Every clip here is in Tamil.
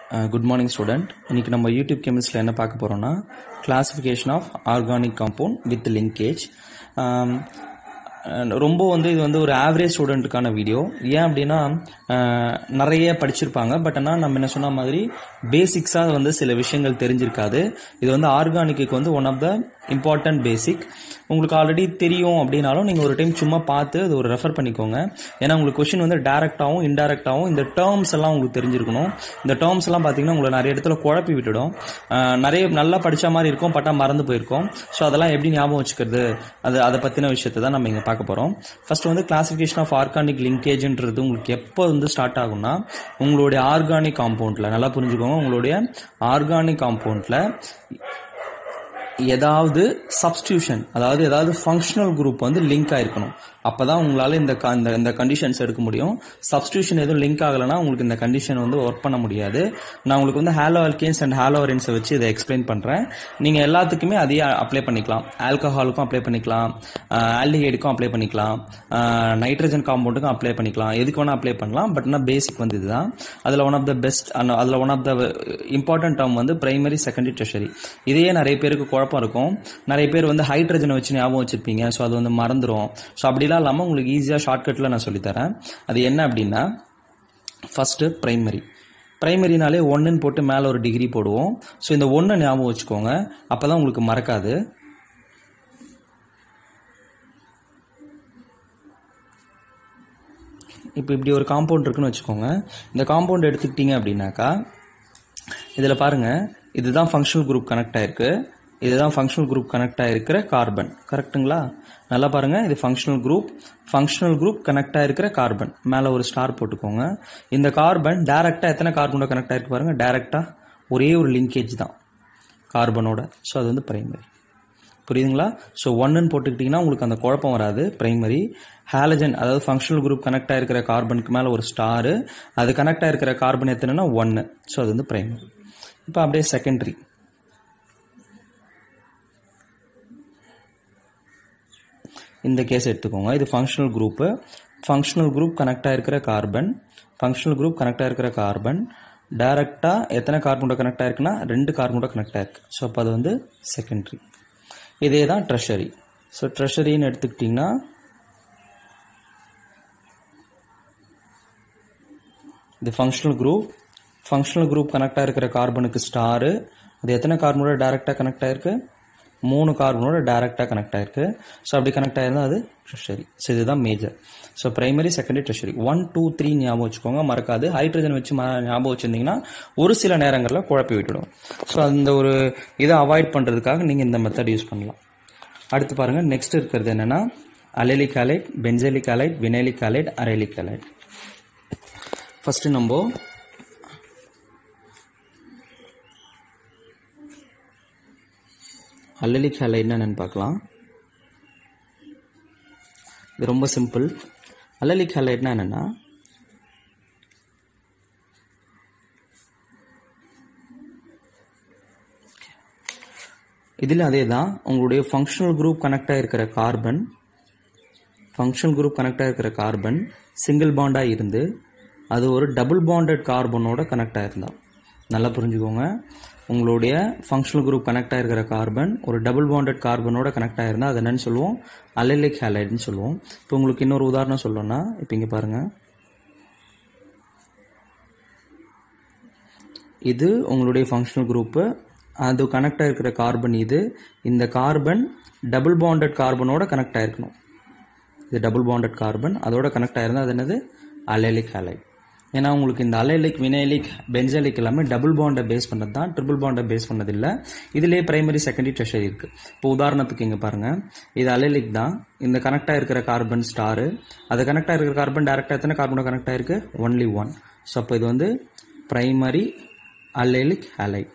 குட் மார்னிங் ஸ்டூடெண்ட் இன்னைக்கு நம்ம யூடியூப் கெமிஸ்ட்ரியில் என்ன பார்க்க போகிறோம்னா classification of organic compound with linkage ரொம்ப வந்து இது வந்து ஒரு ஆவரேஜ் ஸ்டூடெண்ட்டுக்கான வீடியோ ஏன் அப்படின்னா அஹ், நிறைய படிச்சிருப்பாங்க பட் ஆனால் நம்ம என்ன சொன்ன மாதிரி பேசிக்ஸாக வந்து சில விஷயங்கள் தெரிஞ்சிருக்காது இது வந்து ஆர்கானிக்கு வந்து one of the important basic உங்களுக்கு ஆல்ரெடி தெரியும் அப்படின்னாலும் நீங்கள் ஒரு டைம் சும்மா பார்த்து அது ஒரு ரெஃபர் பண்ணிக்கோங்க ஏன்னா உங்களுக்கு கொஷின் வந்து டேரெக்டாகவும் இன்டெரக்டாகவும் இந்த டேர்ம்ஸ் எல்லாம் உங்களுக்கு தெரிஞ்சிருக்கணும் இந்த டேர்ம்ஸ் எல்லாம் பார்த்தீங்கன்னா உங்களை நிறைய இடத்துல குழப்பி விட்டுடும் அஹ், நிறைய நல்லா படிச்ச மாதிரி இருக்கும் பட்டா மறந்து போயிருக்கும் ஸோ அதெல்லாம் எப்படி ஞாபகம் வச்சுக்கிறது அது அதை பற்றின விஷயத்தை தான் நம்ம இங்கே பார்க்க போகிறோம் ஃபர்ஸ்ட் வந்து கிளாசிஃபிகேஷன் ஆஃப் ஆர்கானிக் லிங்கேஜ்ன்றது உங்களுக்கு எப்போ வந்து ஸ்டார்ட் ஆகும்னா உங்களுடைய ஆர்கானிக் காம்பவுண்டில் நல்லா புரிஞ்சுக்கோங்க உங்களுடைய ஆர்கானிக் காம்பவுண்டில் ஏதாவது சப்ஸ்டியூஷன் அதாவது ஏதாவது ஃபங்க்ஷனல் குரூப் வந்து லிங்க் ஆயிருக்கணும் அப்பதான் உங்களால இந்த க- இந்த இந்த கண்டிஷன்ஸ் எடுக்க முடியும் சப்ஸ்டியூஷன் எதுவும் லிங்க் ஆகலைன்னா உங்களுக்கு இந்த கண்டிஷன் வந்து ஒர்க் பண்ண முடியாது நான் உங்களுக்கு வந்து ஹாலோ அல்கேன்ஸ் அண்ட் ஹாலோ அரேன்ஸை வச்சு இதை எக்ஸ்பிளைன் பண்றேன் நீங்க எல்லாத்துக்குமே அதையே அப்ளை பண்ணிக்கலாம் ஆல்கஹாலுக்கும் அப்ளை பண்ணிக்கலாம் ஆல்டிஹைடுக்கும் அப்ளை பண்ணிக்கலாம் நைட்ரஜன் காம்பவுண்டுக்கும் அப்ளை பண்ணிக்கலாம் எதுக்கு வேணா அப்ளை பண்ணலாம் பட் ஆனால் பேசிக் வந்து இதுதான் அதில் ஒன் ஆஃப் த பெஸ்ட் அதில் one of the important term வந்து பிரைமரி செகண்டரி டெஷரி இதையே நிறைய பேருக்கு குழப்பம் இருக்கும் நிறைய பேர் வந்து ஹைட்ரஜனை வச்சு ஞாபகம் வச்சிருப்பீங்க ஸோ அது வந்து மறந்துடும் ஸோ அப்படிலாம் இல்லாமல் உங்களுக்கு ஈஸியாக ஷார்ட்கட்டில் நான் சொல்லித்தரேன் அது என்ன அப்படின்னா ஃபர்ஸ்ட் பிரைமரி பிரைமரினாலே ஒன்றுன்னு போட்டு மேலே ஒரு டிகிரி போடுவோம் ஸோ இந்த ஒன்றை ஞாபகம் வச்சுக்கோங்க அப்போ தான் உங்களுக்கு மறக்காது இப்போ இப்படி ஒரு காம்பவுண்ட் இருக்குன்னு வச்சுக்கோங்க இந்த காம்பவுண்ட் எடுத்துக்கிட்டீங்க அப்படின்னாக்கா இதில் பாருங்க இதுதான் ஃபங்க்ஷனல் குரூப் கனெக்ட் ஆயிருக்கு இதுதான் ஃபங்க்ஷனல் குரூப் கனெக்ட் ஆயிருக்கிற கார்பன் கரெக்ட்டுங்களா நல்லா பாருங்க இது functional group functional group connect ஆயிருக்கிற கார்பன் மேலே ஒரு ஸ்டார் போட்டுக்கோங்க இந்த கார்பன் டைரக்டா எத்தனை கார்பனோட கனெக்ட் ஆயிருக்கு பாருங்க டைரக்டா ஒரே ஒரு லிங்கேஜ் தான் கார்பனோட ஸோ அது வந்து பிரைமரி புரியுதுங்களா ஸோ ஒன்னுன்னு போட்டுக்கிட்டிங்கன்னா உங்களுக்கு அந்த குழப்பம் வராது பிரைமரி ஹாலஜன் அதாவது ஃபங்க்ஷனல் குரூப் கனெக்ட் ஆயிருக்கிற கார்பனுக்கு மேலே ஒரு ஸ்டாரு அது கனெக்ட் ஆயிருக்கிற கார்பன் எத்தனைன்னா ஒன்று ஸோ அது வந்து பிரைமரி இப்போ அப்படியே செகண்டரி இந்த கேஸ் எடுத்துக்கோங்க இது functional group functional group connect ஆயிருக்கிற கார்பன் ஃபங்க்ஷனல் குரூப் கனெக்ட் ஆயிருக்கிற கார்பன் டைரக்டாக எத்தனை கார்பனோட கனெக்ட் ஆயிருக்குன்னா ரெண்டு கார்பனோட கனெக்ட் ஆயிருக்கு ஸோ அப்போ அது வந்து செகண்டரி இதே தான் ட்ரெஷரி ஸோ ட்ரெஷரின்னு எடுத்துக்கிட்டிங்கன்னா இது functional group functional group connect ஆயிருக்கிற கார்பனுக்கு ஸ்டாரு அது எத்தனை கார்பனோட டைரக்டாக கனெக்ட் ஆயிருக்கு மூணு கார்பனோட டைரக்டாக கனெக்ட் ஆயிருக்கு ஸோ அப்படி கனெக்ட் ஆயிருந்தா அது ட்ரெஷரி ஸோ இதுதான் major so primary secondary tertiary one two three ஞாபகம் வச்சுக்கோங்க மறக்காது ஹைட்ரஜன் வச்சு ம- ஞாபகம் வச்சிருந்தீங்கன்னா ஒரு சில நேரங்களில் குழப்பி விட்டுடும் ஸோ அந்த ஒரு இதை அவாய்ட் பண்ணுறதுக்காக நீங்கள் இந்த மெத்தட் யூஸ் பண்ணலாம் அடுத்து பாருங்க நெக்ஸ்ட் இருக்கிறது என்னன்னா allylic halide benzylic halide vinylic halide arylic halide first நம்ம அல்லலிக் ஹேலைட்னா என்னன்னு பார்க்கலாம் இது ரொம்ப சிம்பிள் அல்லலிக் ஹேலைட்னா என்னன்னா இதில் அதே தான் உங்களுடைய ஃபங்க்ஷனல் குரூப் கனெக்ட் ஆகிருக்கிற கார்பன் ஃபங்க்ஷனல் குரூப் கனெக்ட் ஆகிருக்கிற கார்பன் சிங்கிள் பாண்டாக இருந்து அது ஒரு டபுள் பாண்டட் கார்பனோட கனெக்ட் ஆயிருந்தா நல்லா புரிஞ்சுக்கோங்க உங்களுடைய ஃபங்க்ஷனல் குரூப் கனெக்ட் ஆயிருக்கிற கார்பன் ஒரு டபுள் பாண்டட் கார்பனோட கனெக்ட் ஆயிருந்தா அது என்னன்னு சொல்லுவோம் அலைலிக் ஹேலைட்னு சொல்லுவோம் இப்போ உங்களுக்கு இன்னொரு உதாரணம் சொல்லணும்னா இப்போ இங்கே பாருங்க இது உங்களுடைய ஃபங்க்ஷனல் குரூப்பு அது கனெக்ட் ஆயிருக்கிற கார்பன் இது இந்த கார்பன் டபுள் பாண்டட் கார்பனோட கனெக்ட் ஆயிருக்கணும் இது டபுள் பாண்டட் கார்பன் அதோட கனெக்ட் ஆயிருந்தா அது என்னது அலைலிக் ஹேலைட் ஏன்னா உங்களுக்கு இந்த அலைலிக் வினைலிக் பென்சலிக் எல்லாமே டபுள் பாண்டை பேஸ் பண்ணது தான் ட்ரிபிள் பாண்டை பேஸ் பண்ணது இல்லை இதுலேயே பிரைமரி செகண்டரி ட்ரெஷரி இருக்கு இப்போ உதாரணத்துக்கு இங்கே பாருங்க இது அலைலிக் தான் இந்த கனெக்ட் ஆயிருக்கிற கார்பன் ஸ்டாரு அது கனெக்ட் ஆயிருக்கிற கார்பன் டேரக்டாக எத்தனை கார்பனோட கனெக்ட் ஆயிருக்கு ஒன்லி ஒன் ஸோ அப்போ இது வந்து பிரைமரி அல்லேலிக் ஹேலைட்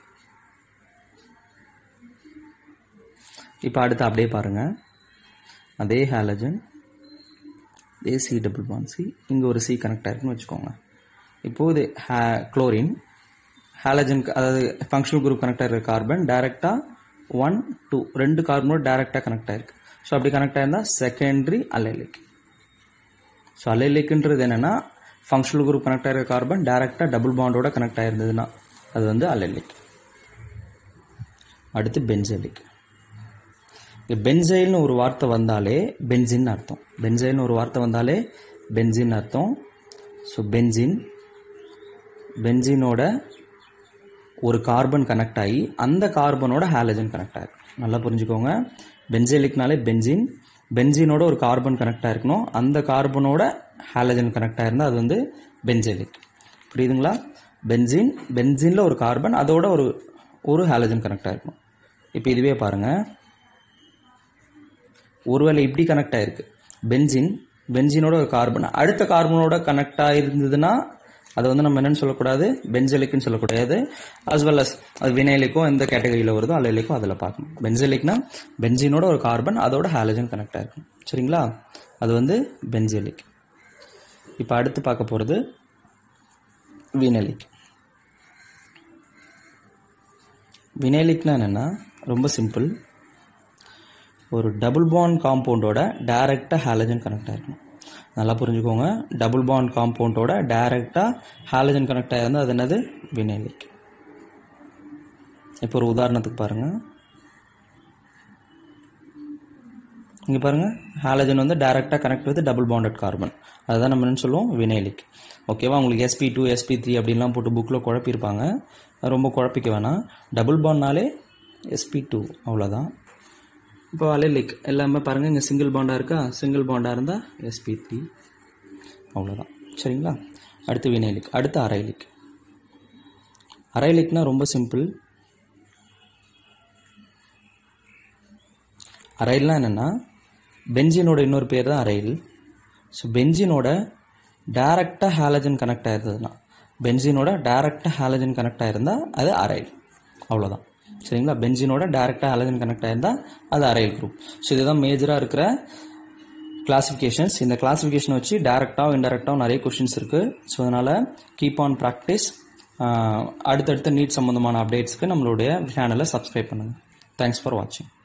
இப்போ அடுத்து அப்படியே பாருங்க அதே ஹாலஜன் அதே சி டபுள் பாண்ட் சி இங்கே ஒரு சி கனெக்ட் ஆயிருக்குன்னு வச்சுக்கோங்க இப்போ இது குளோரின் ஹாலஜன் அதாவது ஃபங்க்ஷனல் குரூப் கனெக்ட் ஆயிருக்க கார்பன் டைரக்டாக ஒன் டூ ரெண்டு கார்பனோட டைரக்டாக கனெக்ட் ஆயிருக்கு ஸோ அப்படி கனெக்ட் ஆயிருந்தா செகண்டரி அலைலிக் ஸோ அலைலிக்ன்றது என்னன்னா ஃபங்க்ஷனல் குரூப் கனெக்ட் ஆகிற கார்பன் டைரெக்டாக டபுள் பாண்டோட கனெக்ட் ஆயிருந்ததுன்னா அது வந்து அல்லலிக் அடுத்து பென்சலிக் இங்கே பென்சைல்னு ஒரு வார்த்தை வந்தாலே பென்சின் அர்த்தம் பென்சைல்னு ஒரு வார்த்தை வந்தாலே பென்சின் அர்த்தம் ஸோ பென்சின் பென்சினோட ஒரு கார்பன் கனெக்ட் ஆகி அந்த கார்பனோட ஹாலஜன் கனெக்ட் ஆகிருக்கும் நல்லா புரிஞ்சுக்கோங்க பென்சைலிக்னாலே பென்சின் பென்சினோட ஒரு கார்பன் கனெக்ட் ஆயிருக்கணும் அந்த கார்பனோட ஹாலஜன் கனெக்ட் ஆயிருந்தா அது வந்து பென்சைலிக் புரியுதுங்களா பென்சின் பென்சினில் ஒரு கார்பன் அதோட ஒரு ஒரு ஹாலஜன் கனெக்ட் ஆயிருக்கணும் இப்போ இதுவே பாருங்கள் ஒருவேளை இப்படி கனெக்ட் ஆயிருக்கு பென்சின் பென்சினோட ஒரு கார்பன் அடுத்த கார்பனோட கனெக்ட் ஆயிருந்ததுன்னா அதை வந்து நம்ம என்னன்னு சொல்லக்கூடாது பென்சலிக்னு சொல்லக்கூடாது அஸ் வெல் அஸ் அது வினைலிக்கோ எந்த கேட்டகரியில் வருதோ அல்லலிக்கோ அதில் பார்க்கணும் பென்சலிக்னா பென்சினோட ஒரு கார்பன் அதோட ஹாலஜன் கனெக்ட் ஆயிருக்கும் சரிங்களா அது வந்து பென்சலிக் இப்போ அடுத்து பார்க்க போகிறது வினைலிக் வினைலிக்னா என்னென்னா ரொம்ப சிம்பிள் ஒரு டபுள் பாண்ட் காம்பவுண்டோட டைரெக்டாக ஹாலஜன் கனெக்ட் ஆகிருக்கும் நல்லா புரிஞ்சுக்கோங்க டபுள் பாண்ட் காம்பவுண்டோட டைரெக்டாக ஹாலஜன் கனெக்ட் ஆகிருந்தா அது என்னது வினைலிக் இப்போ ஒரு உதாரணத்துக்கு பாருங்கள் இங்கே பாருங்கள் ஹாலஜன் வந்து டைரெக்டாக connect with double bonded carbon அதுதான் நம்ம என்ன சொல்லுவோம் வினைலிக் ஓகேவா உங்களுக்கு எஸ்பி டூ எஸ்பி த்ரீ அப்படின்லாம் போட்டு புக்கில் குழப்பியிருப்பாங்க ரொம்ப குழப்பிக்க வேணாம் டபுள் பாண்ட்னாலே எஸ்பி டூ அவ்வளோதான் இப்போ அலைலிக் எல்லாமே பாருங்கள் இங்கே சிங்கிள் பாண்டாக இருக்கா சிங்கிள் பாண்டாக இருந்தால் எஸ்பி த்ரீ அவ்வளோதான் சரிங்களா அடுத்து வினைலிக் அடுத்து அரைலிக் அரைலிக்னா ரொம்ப சிம்பிள் அரைல்னா என்னென்னா பென்ஜினோட இன்னொரு பேர் தான் அரைல் ஸோ பென்ஜினோட டைரக்டாக ஹாலஜன் கனெக்ட் ஆயிருந்ததுன்னா பென்ஜினோட டைரக்டாக ஹாலஜன் கனெக்ட் ஆயிருந்தால் அது அரைல் அவ்வளோதான் சரிங்களா பென்ஜினோட டைரக்டாக ஹாலஜன் கனெக்ட் ஆயிருந்தால் அது அரைல் குரூப் ஸோ இதுதான் மேஜராக இருக்கிற கிளாசிஃபிகேஷன்ஸ் இந்த கிளாசிஃபிகேஷனை வச்சு டேரெக்டாகவும் இன்டெரக்டாகவும் நிறைய கொஷின்ஸ் இருக்குது ஸோ அதனால் கீப் ஆன் ப்ராக்டிஸ் அடுத்தடுத்த நீட் சம்மந்தமான அப்டேட்ஸ்க்கு நம்மளுடைய சேனலை சப்ஸ்கிரைப் பண்ணுங்கள் தேங்க்ஸ் ஃபார் வாட்சிங்